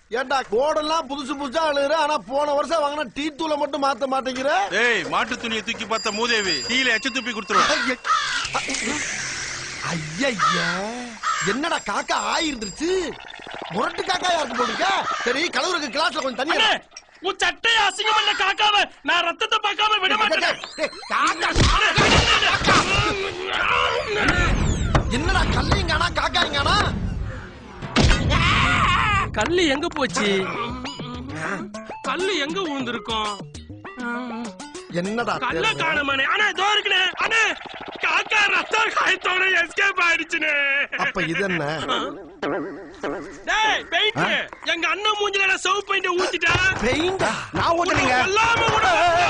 ஏண்டா கோடெல்லாம் புதுசு புதுசா அழுகுற ஆனா போன வருஷம் வாங்கின டீ தூளை மட்டும் மாத்த மாட்டேங்கிற ஏய் மாட்டு துணியை தூக்கி பார்த்த மூதேவி டீல எச்ச துப்பி கொடுத்துருவேன் ஐயா என்னடா காக்கா ஆயிருந்துருச்சு முரட்டு காக்கா யாருக்கு போட்டுருக்க சரி கலவருக்கு கிளாஸ்ல கொஞ்சம் தண்ணி அண்ணே, உன் சட்டையை அசிங்கம் பண்ண காக்காம நான் ரத்தத்தை பார்க்காம விட மாட்டேன் டேய், காக்கா என்னடா கல்லைங்கானா காக்காய்ங்கானா கல்லு எங்க போச்சு கல்லு எங்க விழுந்திருக்கும் என்னடா கல்ல தேடுற? காணமானே அண்ணே இதோ இருக்குனே அண்ணே காக்கா ரத்த காயத்தோட எஸ்கேப் ஆயிடுச்சுனே அப்ப இது என்ன டேய் பெயிண்ட் எங்க அண்ணன் மூஞ்சில நான் சவு பெயிண்ட் ஊத்திட்டா பெயிண்டா நான் ஊத்துறேங்க எல்லாமே விட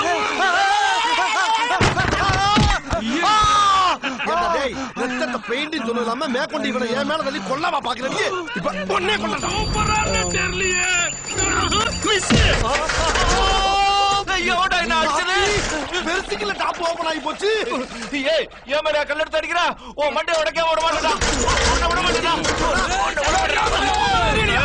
என்ன டேய் ரத்தத்தை பெயிண்ட் சொன்னது இல்லாம மேற்கொண்டு இவனை என் மேல தள்ளி கொல்லாமா பாக்குறீங்க இப்ப பொண்ணே கொல்லலாம் சூப்பரா தெரியலையே மிஸ் ஐயோடா என்ன அடிச்சது பெருசுக்குள்ள டாப் ஓபன் ஆகி போச்சு ஏய் ஏன் மேல கல்லெடுத்து அடிக்கிறா ஓ மண்டை உடைக்க விட மாட்டேடா உன்னை விட மாட்டேடா உன்னை விட மாட்டேடா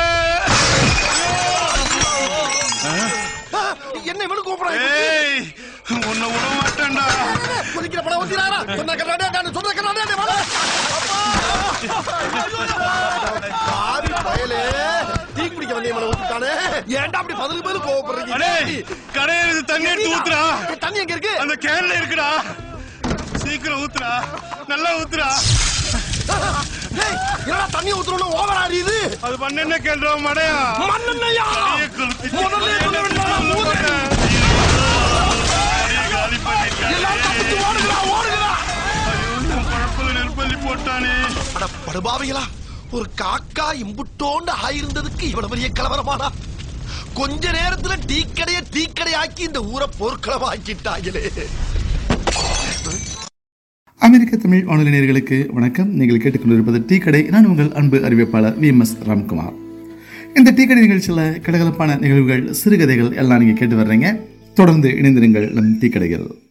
என்ன இவனுக்கு கூப்பிடுறாங்க ஏய் உன்னை விட மாட்டேன்டா குதிக்கிற படம் ஊத்திராரா சொன்ன கண்ணாடே நான் சொன்ன கண்ணாடே வாடா பாவி பயலே டீ குடிக்க வந்தே மேல ஊத்திட்டானே ஏன்டா அப்படி பதிலுக்கு பதில் அடே கோவப்படுறீங்க கடையில தண்ணி எடுத்து ஊத்துறா ஏய், தண்ணி எங்க இருக்கு அந்த கேன்ல இருக்குடா சீக்கிரம் ஊத்துறா நல்லா ஊத்துறா டேய் என்னடா தண்ணி ஊத்துறோம்னு ஓவர் ஆடியுது அது பண்ண என்ன கேள்றா மடையா மண்ணெண்ணையா கையை கொளுத்திட்டு முதல்ல சொல்ல வேண்டாமா மூதே காலி பண்ணிட்டேன். எல்லாம் தப்பிச்சு ஓடுகிறா ஓடுகிறா என் பழப்புல நெருப்பள்ளி போட்டானே அட படுபாவிகளா ஒரு காக்கா இம்புட்டோண்டு ஆயிருந்ததுக்கு இவ்வளவு பெரிய கலவரமாடா கொஞ்ச நேரத்துல டீ கடைய டீ கடையாக்கி இந்த ஊரை போர்க்களமா ஆக்கிட்டாங்களே அமெரிக்க தமிழ் வானொலி நேயர்களுக்கு வணக்கம் நீங்கள் கேட்டுக்கொண்டிருப்பது டீ கடை நான் உங்கள் அன்பு அறிவிப்பாளர் வி எம் எஸ் ராம்குமார் இந்த டீ கடை நிகழ்ச்சியில் கலகலப்பான நிகழ்வுகள் சிறுகதைகள் எல்லாம் நீங்கள் கேட்டு வர்றீங்க தொடர்ந்து இணைந்திருங்கள் நம் டீ கடைகள்